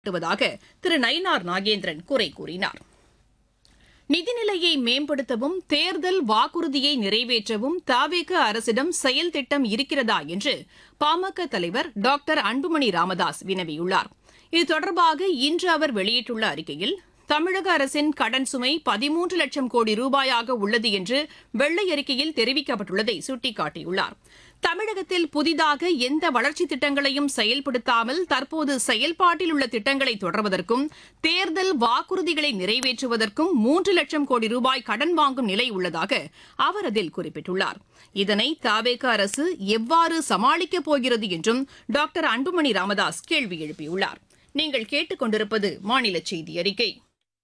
காட்டுவதாக திரு நயினார் நாகேந்திரன் குறை கூறினார் நிதிநிலையை மேம்படுத்தவும் தேர்தல் வாக்குறுதியை நிறைவேற்றவும் தாவேக அரசிடம் செயல் திட்டம் இருக்கிறதா என்று பாமக தலைவர் டாக்டர் அன்புமணி ராமதாஸ் வினவியுள்ளார் இது தொடர்பாக இன்று அவர் வெளியிட்டுள்ள அறிக்கையில் தமிழக அரசின் கடன் சுமை பதிமூன்று லட்சம் கோடி ரூபாயாக உள்ளது என்று வெள்ளை அறிக்கையில் தெரிவிக்கப்பட்டுள்ளதை சுட்டிக்காட்டியுள்ளார் தமிழகத்தில் புதிதாக எந்த வளர்ச்சித் திட்டங்களையும் செயல்படுத்தாமல் தற்போது செயல்பாட்டில் உள்ள திட்டங்களை தொடர்வதற்கும் தேர்தல் வாக்குறுதிகளை நிறைவேற்றுவதற்கும் மூன்று லட்சம் கோடி ரூபாய் கடன் வாங்கும் நிலை உள்ளதாக அவர் அதில் குறிப்பிட்டுள்ளார் இதனை தாவேக அரசு எவ்வாறு சமாளிக்கப் போகிறது என்றும் டாக்டர் அன்புமணி ராமதாஸ் கேள்வி எழுப்பியுள்ளார் நீங்கள் கேட்டுக்கொண்டிருப்பது மாநில செய்தி அறிக்கை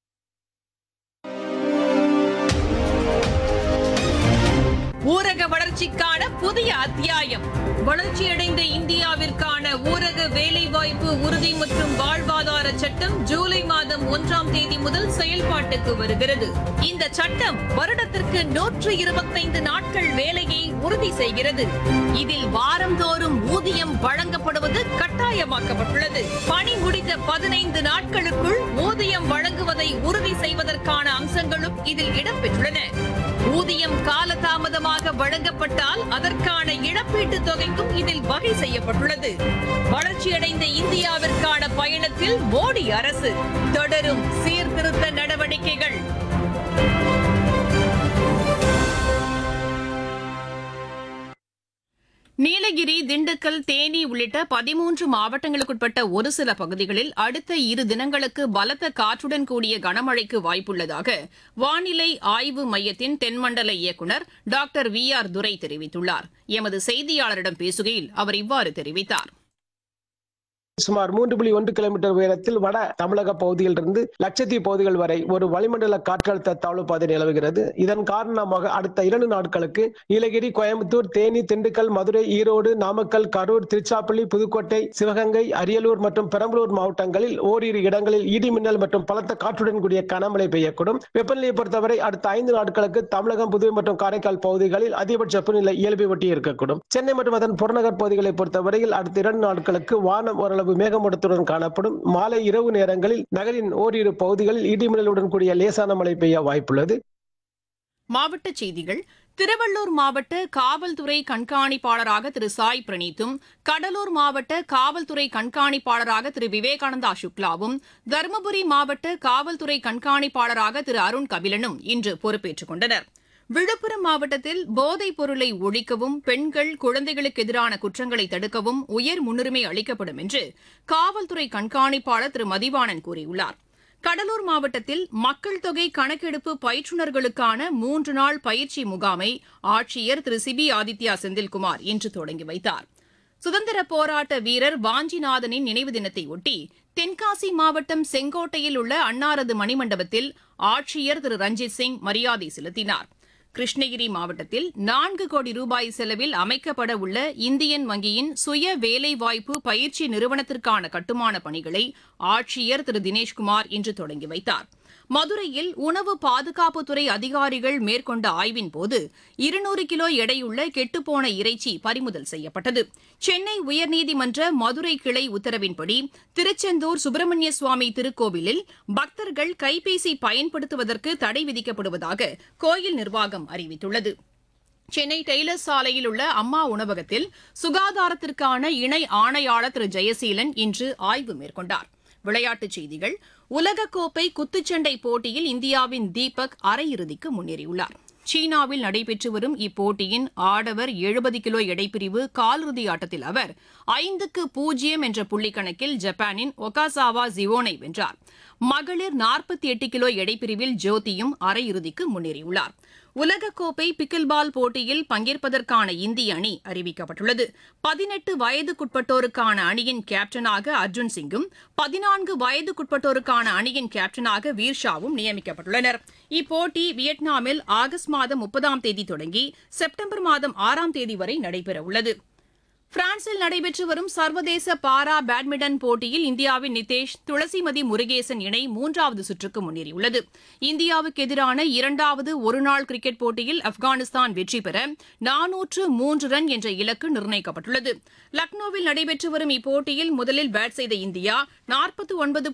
ஊரக வளர்ச்சிக்கான புதிய அத்தியாயம் வளர்ச்சியடைந்த இந்தியாவிற்கான ஊரக வேலைவாய்ப்பு உறுதி மற்றும் வாழ்வாதார சட்டம் ஜூலை மாதம் ஒன்றாம் தேதி முதல் செயல்பாட்டுக்கு வருகிறது இந்த சட்டம் வருடத்திற்கு நூற்று இருபத்தைந்து நாட்கள் வேலையை உறுதி செய்கிறது இதில் வாரந்தோறும் ஊதியம் வழங்கப்படுவது கட்டாயமாக்கப்பட்டுள்ளது பணி முடிந்த பதினைந்து நாட்களுக்குள் ஊதியம் வழங்குவதை உறுதி செய்வதற்கான அம்சங்களும் இதில் இடம்பெற்றுள்ளன ஊதியம் காலதாமதமாக வழங்கப்பட்டால் அதற்கான இழப்பீட்டுத் தொகைக்கும் இதில் வகை செய்யப்பட்டுள்ளது வளர்ச்சியடைந்த இந்தியாவிற்கான பயணத்தில் மோடி அரசு தொடரும் சீர்திருத்த நடவடிக்கைகள் நீலகிரி திண்டுக்கல் தேனி உள்ளிட்ட பதிமூன்று மாவட்டங்களுக்குட்பட்ட ஒரு சில பகுதிகளில் அடுத்த இரு தினங்களுக்கு பலத்த காற்றுடன் கூடிய கனமழைக்கு வாய்ப்புள்ளதாக வானிலை ஆய்வு மையத்தின் தென்மண்டல இயக்குநர் டாக்டர் வி ஆர் துரை தெரிவித்துள்ளார் எமது செய்தியாளரிடம் பேசுகையில் அவர் இவ்வாறு தெரிவித்தார் சுமார் மூன்று புள்ளி ஒன்று கிலோமீட்டர் உயரத்தில் வட தமிழக பகுதியிலிருந்து லட்சத்தீவு பகுதிகள் வரை ஒரு வளிமண்டல காற்றழுத்த தாழ்வு பாதை நிலவுகிறது இதன் காரணமாக அடுத்த இரண்டு நாட்களுக்கு நீலகிரி கோயம்புத்தூர் தேனி திண்டுக்கல் மதுரை ஈரோடு நாமக்கல் கரூர் திருச்சாப்பள்ளி புதுக்கோட்டை சிவகங்கை அரியலூர் மற்றும் பெரம்பலூர் மாவட்டங்களில் ஓரிரு இடங்களில் இடி மின்னல் மற்றும் பலத்த காற்றுடன் கூடிய கனமழை பெய்யக்கூடும் வெப்பநிலையை பொறுத்தவரை அடுத்த ஐந்து நாட்களுக்கு தமிழகம் புதுவை மற்றும் காரைக்கால் பகுதிகளில் அதிகபட்ச வெப்பநிலை இயல்பை ஒட்டி இருக்கக்கூடும் சென்னை மற்றும் அதன் புறநகர் பகுதிகளை பொறுத்தவரையில் அடுத்த இரண்டு நாட்களுக்கு வானம் ஓரளவு மேகமூட்டத்துடன் காணப்படும் மாலை இரவு நேரங்களில் நகரின் ஓரிரு பகுதிகளில் இடிமின்னலுடன் கூடிய லேசான மழை பெய்ய வாய்ப்புள்ளது மாவட்டச் செய்திகள் திருவள்ளூர் மாவட்ட காவல்துறை கண்காணிப்பாளராக திரு சாய் பிரணீத்தும் கடலூர் மாவட்ட காவல்துறை கண்காணிப்பாளராக திரு விவேகானந்தா சுக்லாவும் தருமபுரி மாவட்ட காவல்துறை கண்காணிப்பாளராக திரு அருண் கபிலனும் இன்று பொறுப்பேற்றுக் கொண்டனர் விழுப்புரம் மாவட்டத்தில் போதைப் பொருளை ஒழிக்கவும் பெண்கள் குழந்தைகளுக்கு எதிரான குற்றங்களை தடுக்கவும் உயர் முன்னுரிமை அளிக்கப்படும் என்று காவல்துறை கண்காணிப்பாளர் திரு மதிவாணன் கூறியுள்ளார் கடலூர் மாவட்டத்தில் மக்கள் தொகை கணக்கெடுப்பு பயிற்றுநர்களுக்கான மூன்று நாள் பயிற்சி முகாமை ஆட்சியர் திரு சிபி ஆதித்யா செந்தில்குமார் இன்று தொடங்கி வைத்தார் சுதந்திர போராட்ட வீரர் வாஞ்சிநாதனின் நினைவு தினத்தை ஒட்டி தென்காசி மாவட்டம் செங்கோட்டையில் உள்ள அன்னாரது மணிமண்டபத்தில் ஆட்சியர் திரு ரஞ்சித் சிங் மரியாதை செலுத்தினார் கிருஷ்ணகிரி மாவட்டத்தில் நான்கு கோடி ரூபாய் செலவில் அமைக்கப்பட உள்ள இந்தியன் வங்கியின் சுய வேலைவாய்ப்பு பயிற்சி நிறுவனத்திற்கான கட்டுமான பணிகளை ஆட்சியர் திரு தினேஷ்குமார் இன்று தொடங்கி வைத்தார் மதுரையில் உணவு பாதுகாப்புத்துறை அதிகாரிகள் மேற்கொண்ட ஆய்வின் போது இருநூறு கிலோ எடையுள்ள கெட்டுப்போன இறைச்சி பறிமுதல் செய்யப்பட்டது சென்னை உயர்நீதிமன்ற மதுரை கிளை உத்தரவின்படி திருச்செந்தூர் சுப்பிரமணிய சுவாமி திருக்கோவிலில் பக்தர்கள் கைபேசி பயன்படுத்துவதற்கு தடை விதிக்கப்படுவதாக கோயில் நிர்வாகம் அறிவித்துள்ளது சென்னை டெய்லர் சாலையில் உள்ள அம்மா உணவகத்தில் சுகாதாரத்திற்கான இணை ஆணையாளர் திரு ஜெயசீலன் இன்று ஆய்வு மேற்கொண்டார் விளையாட்டுச் செய்திகள் உலகக்கோப்பை குத்துச்சண்டை போட்டியில் இந்தியாவின் தீபக் அரையிறுதிக்கு முன்னேறியுள்ளார் சீனாவில் நடைபெற்று வரும் இப்போட்டியின் ஆடவர் எழுபது கிலோ எடைப்பிரிவு காலிறுதி ஆட்டத்தில் அவர் ஐந்துக்கு பூஜ்ஜியம் என்ற புள்ளிக்கணக்கில் ஜப்பானின் ஒகாசாவா ஜிவோனை வென்றார் மகளிர் நாற்பத்தி எட்டு கிலோ எடைப்பிரிவில் ஜோதியும் அரையிறுதிக்கு முன்னேறியுள்ளார் உலகக்கோப்பை பிக்கில் பால் போட்டியில் பங்கேற்பதற்கான இந்திய அணி அறிவிக்கப்பட்டுள்ளது பதினெட்டு வயதுக்குட்பட்டோருக்கான அணியின் கேப்டனாக அர்ஜுன் சிங்கும் பதினான்கு வயதுக்குட்பட்டோருக்கான அணியின் கேப்டனாக வீர்ஷாவும் நியமிக்கப்பட்டுள்ளனர் இப்போட்டி வியட்நாமில் ஆகஸ்ட் மாதம் முப்பதாம் தேதி தொடங்கி செப்டம்பர் மாதம் ஆறாம் தேதி வரை நடைபெறவுள்ளது பிரான்சில் நடைபெற்று வரும் சர்வதேச பாரா பேட்மிண்டன் போட்டியில் இந்தியாவின் நிதேஷ் துளசிமதி முருகேசன் இணை மூன்றாவது சுற்றுக்கு முன்னேறியுள்ளது இந்தியாவுக்கு எதிரான இரண்டாவது ஒருநாள் கிரிக்கெட் போட்டியில் ஆப்கானிஸ்தான் வெற்றி பெற நானூற்று மூன்று ரன் என்ற இலக்கு நிர்ணயிக்கப்பட்டுள்ளது லக்னோவில் நடைபெற்று வரும் இப்போட்டியில் முதலில் பேட் செய்த இந்தியா நாற்பத்தி ஒன்பது